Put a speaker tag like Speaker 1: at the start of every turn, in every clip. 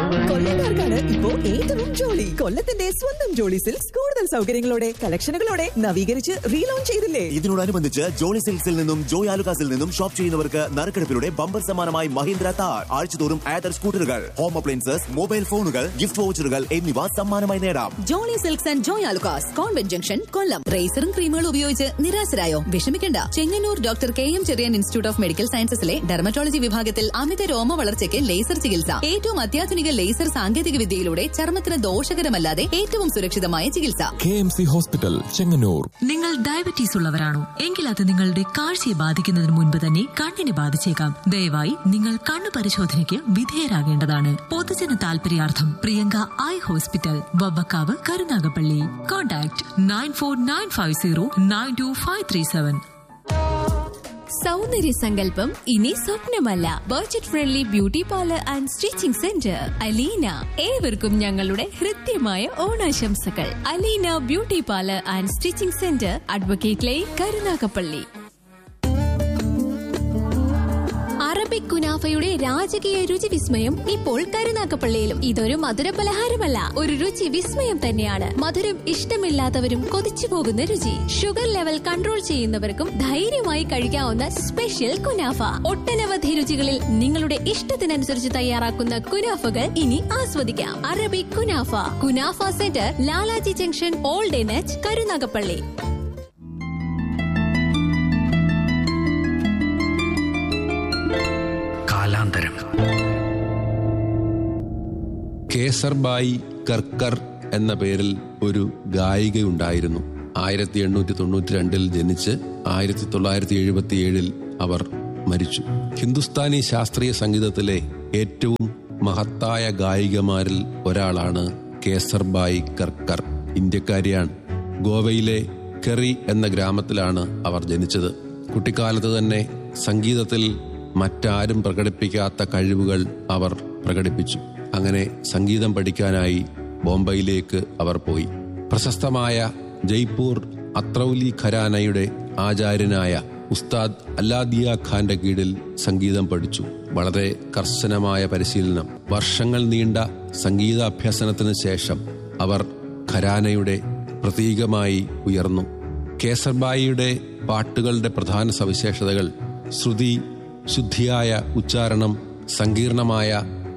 Speaker 1: കൊല്ലക്കാർക്കാണ് ഇപ്പോ ഏറ്റവും ജോളി കൊല്ലത്തിന്റെ സ്വന്തം ജോളി സിൽക്സ് കൂടുതൽ സൗകര്യങ്ങളോടെ കളക്ഷനുകളോടെ നവീകരിച്ച് റീലോഞ്ച് ചെയ്തില്ലേ
Speaker 2: ഇതിനോടനുബന്ധിച്ച് ജോളി സിൽക്സിൽ നിന്നും ജോയ് ആലുകാസിൽ നിന്നും ഷോപ്പ് ചെയ്യുന്നവർക്ക് നറുക്കെടുപ്പിലൂടെ ബമ്പർ സമ്മാനമായി മഹീന്ദ്ര താർ ആഴ്ചതോറും ആദർ സ്കൂട്ടറുകൾ ഹോം അപ്ലയൻസസ് മൊബൈൽ ഫോണുകൾ ഗിഫ്റ്റ് വൗച്ചറുകൾ എന്നിവ സമ്മാനമായി നേടാം
Speaker 3: Jolly Silks and Joy Alukkas convent junction Kollam റേസറും ക്രീമുകളും ഉപയോഗിച്ച് നിരാശരായോ വിഷമിക്കണ്ട Chengannur doctor K M Cherian institute of medical സയൻസസിലെ ഡെർമറ്റോളജി വിഭാഗത്തിൽ അമിത രോമ വളർച്ചയ്ക്ക് ലേസർ ചികിത്സ ഏറ്റവും അത്യാധുനിക ലേസർ സാങ്കേതിക വിദ്യയിലൂടെ ചർമ്മത്തിന് ദോഷകരമല്ലാതെ ഏറ്റവും സുരക്ഷിതമായ ചികിത്സ
Speaker 4: K M C hospital Chengannur
Speaker 5: നിങ്ങൾ ഡയബറ്റീസ് ഉള്ളവരാണോ എങ്കിൽ അത് നിങ്ങളുടെ കാഴ്ചയെ ബാധിക്കുന്നതിന് മുൻപ് തന്നെ കണ്ണിനെ ബാധിച്ചേക്കാം ദയവായി നിങ്ങൾ കണ്ണു പരിശോധനയ്ക്ക് വിധേയരാകേണ്ടതാണ് പൊതുജന താൽപര്യാർത്ഥം Priyanka eye hospital Vavvakkavu Karunagappally contact nine four nine five zero nine two five three seven
Speaker 6: സൗന്ദര്യ സങ്കല്പം ഇനി സ്വപ്നമല്ല budget friendly beauty parlour and stitching centre Aleena ഏവർക്കും ഞങ്ങളുടെ ഹൃദ്യമായ ഓണാശംസകൾ Aleena beauty parlour and stitching centre advocate line Karunagappally Arabic കുനാഫയുടെ രാജകീയ രുചി വിസ്മയം ഇപ്പോൾ കരുനാക്കപ്പള്ളിയിലും ഇതൊരു മധുര പലഹാരമല്ല ഒരു രുചി വിസ്മയം തന്നെയാണ് മധുരം ഇഷ്ടമില്ലാത്തവരും കൊതിച്ചു പോകുന്ന രുചി ഷുഗർ ലെവൽ കൺട്രോൾ ചെയ്യുന്നവർക്കും ധൈര്യമായി കഴിക്കാവുന്ന സ്പെഷ്യൽ കുനാഫ ഒട്ടനവധി രുചികളിൽ നിങ്ങളുടെ ഇഷ്ടത്തിനനുസരിച്ച് തയ്യാറാക്കുന്ന കുനാഫകൾ ഇനി ആസ്വദിക്കാം അറബിക് കുനാഫ കുനാഫ സെന്റർ ലാലാജി ജംഗ്ഷൻ ഓൾഡ് എനച്ച് കരുനാഗപ്പള്ളി
Speaker 7: കാലാന്തരം
Speaker 8: കേസർബായി കർക്കർ എന്ന പേരിൽ ഒരു ഗായികയുണ്ടായിരുന്നു ആയിരത്തി എണ്ണൂറ്റി തൊണ്ണൂറ്റി രണ്ടിൽ ജനിച്ച് ആയിരത്തി തൊള്ളായിരത്തി എഴുപത്തിയേഴിൽ അവർ മരിച്ചു ഹിന്ദുസ്ഥാനി ശാസ്ത്രീയ സംഗീതത്തിലെ ഏറ്റവും മഹത്തായ ഗായികമാരിൽ ഒരാളാണ് കേസർബായി കർക്കർ ഇന്ത്യക്കാരിയാണ് ഗോവയിലെ കെറി എന്ന ഗ്രാമത്തിലാണ് അവർ ജനിച്ചത് കുട്ടിക്കാലത്ത് തന്നെ സംഗീതത്തിൽ മറ്റാരും പ്രകടിപ്പിക്കാത്ത കഴിവുകൾ അവർ പ്രകടിപ്പിച്ചു അങ്ങനെ സംഗീതം പഠിക്കാനായി ബോംബെയിലേക്ക് അവർ പോയി പ്രശസ്തമായ ജയ്പൂർ അത്രൌലി ഖരാനയുടെ ആചാര്യനായ ഉസ്താദ് അല്ലാദിയ ഖാന്റെ കീഴിൽ സംഗീതം പഠിച്ചു വളരെ കർശനമായ പരിശീലനം വർഷങ്ങൾ നീണ്ട സംഗീതാഭ്യസനത്തിന് ശേഷം അവർ ഖരാനയുടെ പ്രതീകമായി ഉയർന്നു കേസർബായിയുടെ പാട്ടുകളുടെ പ്രധാന സവിശേഷതകൾ ശ്രുതി ശുദ്ധിയായ ഉച്ചാരണം സങ്കീർണമായ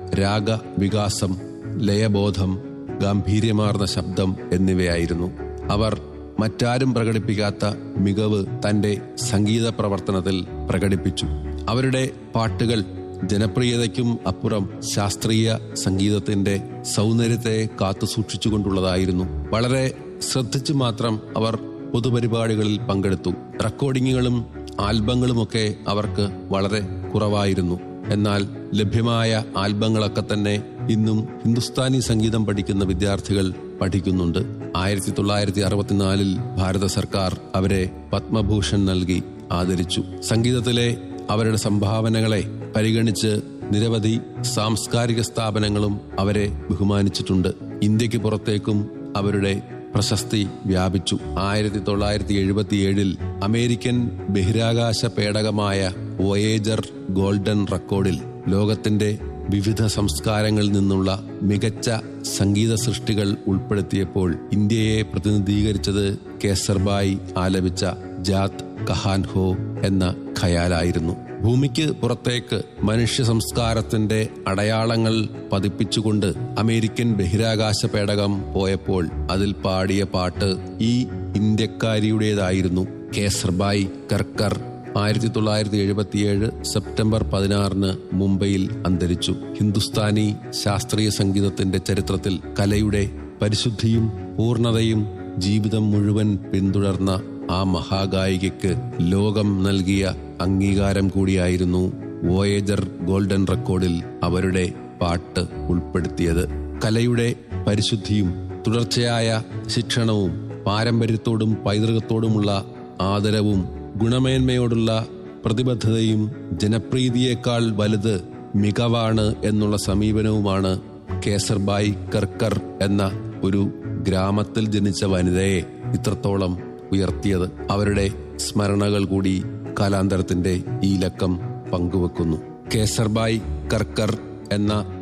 Speaker 8: രാഗവികാസം ലയബോധം ഗാംഭീര്യമാർന്ന ശബ്ദം എന്നിവയായിരുന്നു അവർ മറ്റാരും പ്രകടിപ്പിക്കാത്ത മികവ് തന്റെ സംഗീത പ്രവർത്തനത്തിൽ പ്രകടിപ്പിച്ചു അവരുടെ പാട്ടുകൾ ജനപ്രിയതയ്ക്കും അപ്പുറം ശാസ്ത്രീയ സംഗീതത്തിന്റെ സൗന്ദര്യത്തെ കാത്തുസൂക്ഷിച്ചുകൊണ്ടുള്ളതായിരുന്നു വളരെ ശ്രദ്ധിച്ചു മാത്രം അവർ പൊതുപരിപാടികളിൽ പങ്കെടുത്തു റെക്കോർഡിങ്ങുകളും ആൽബങ്ങളുമൊക്കെ അവർക്ക് വളരെ കുറവായിരുന്നു എന്നാൽ ലഭ്യമായ ആൽബങ്ങളൊക്കെ തന്നെ ഇന്നും ഹിന്ദുസ്ഥാനി സംഗീതം പഠിക്കുന്ന വിദ്യാർത്ഥികൾ പഠിക്കുന്നുണ്ട് ആയിരത്തി തൊള്ളായിരത്തി അറുപത്തിനാലിൽ ഭാരത സർക്കാർ അവരെ പത്മഭൂഷൺ നൽകി ആദരിച്ചു സംഗീതത്തിലെ അവരുടെ സംഭാവനകളെ പരിഗണിച്ച് നിരവധി സാംസ്കാരിക സ്ഥാപനങ്ങളും അവരെ ബഹുമാനിച്ചിട്ടുണ്ട് ഇന്ത്യക്ക് പുറത്തേക്കും അവരുടെ പ്രശസ്തി വ്യാപിച്ചു ആയിരത്തി തൊള്ളായിരത്തി എഴുപത്തിയേഴിൽ അമേരിക്കൻ ബഹിരാകാശ പേടകമായ വോയേജർ ഗോൾഡൻ റെക്കോർഡിൽ ലോകത്തിന്റെ വിവിധ സംസ്കാരങ്ങളിൽ നിന്നുള്ള മികച്ച സംഗീത സൃഷ്ടികൾ ഉൾപ്പെടുത്തിയപ്പോൾ ഇന്ത്യയെ പ്രതിനിധീകരിച്ചത് കേസർബായി ആലപിച്ച ജാത് കഹാൻ ഹോ എന്ന ഖയാലായിരുന്നു ഭൂമിക്ക് പുറത്തേക്ക് മനുഷ്യ സംസ്കാരത്തിന്റെ അടയാളങ്ങൾ പതിപ്പിച്ചുകൊണ്ട് അമേരിക്കൻ ബഹിരാകാശ പേടകം പോയപ്പോൾ അതിൽ പാടിയ പാട്ട് ഈ ഇന്ത്യക്കാരിയുടേതായിരുന്നു കേസർബായി കർക്കർ ആയിരത്തി തൊള്ളായിരത്തി എഴുപത്തിയേഴ് സെപ്റ്റംബർ പതിനാറിന് മുംബൈയിൽ അന്തരിച്ചു ഹിന്ദുസ്ഥാനി ശാസ്ത്രീയ സംഗീതത്തിന്റെ ചരിത്രത്തിൽ കലയുടെ പരിശുദ്ധിയും പൂർണതയും ജീവിതം മുഴുവൻ പിന്തുടർന്ന ആ മഹാഗായികയ്ക്ക് ലോകം നൽകിയ അംഗീകാരം കൂടിയായിരുന്നു വോയേജർ ഗോൾഡൻ റെക്കോർഡിൽ അവരുടെ പാട്ട് ഉൾപ്പെടുത്തിയത് കലയുടെ പരിശുദ്ധിയും തുടർച്ചയായ ശിക്ഷണവും പാരമ്പര്യത്തോടും പൈതൃകത്തോടുമുള്ള ആദരവും ഗുണമേന്മയോടുള്ള പ്രതിബദ്ധതയും ജനപ്രീതിയേക്കാൾ വലുത് മികവാണ് എന്നുള്ള സമീപനവുമാണ് കേസർബായി കർക്കർ എന്ന ഒരു ഗ്രാമത്തിൽ ജനിച്ച വനിതയെ ഇത്രത്തോളം ഉയർത്തിയത് അവരുടെ സ്മരണകൾ കൂടി കാലാന്തരത്തിന്റെ ഈ ലക്കം പങ്കുവെക്കുന്നു കേസർബായി കർക്കർ എന്ന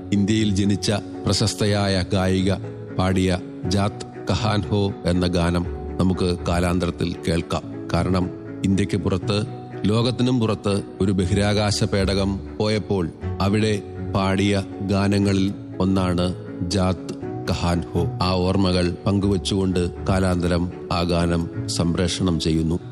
Speaker 8: ഇന്ത്യയിൽ ജനിച്ച പ്രശസ്തയായ ഗായിക പാടിയ ജാത് കഹാൻ ഹോ എന്ന ഗാനം നമുക്ക് കാലാന്തരത്തിൽ കേൾക്കാം കാരണം ഇന്ത്യക്ക് പുറത്ത് ലോകത്തിനും പുറത്ത് ഒരു ബഹിരാകാശ പേടകം പോയപ്പോൾ അവിടെ പാടിയ ഗാനങ്ങളിൽ ഒന്നാണ് ജാത് കഹാൻ ഹോ ആ ഓർമ്മകൾ പങ്കുവച്ചുകൊണ്ട് കാലാന്തരം ആ ഗാനം സംപ്രേഷണം ചെയ്യുന്നു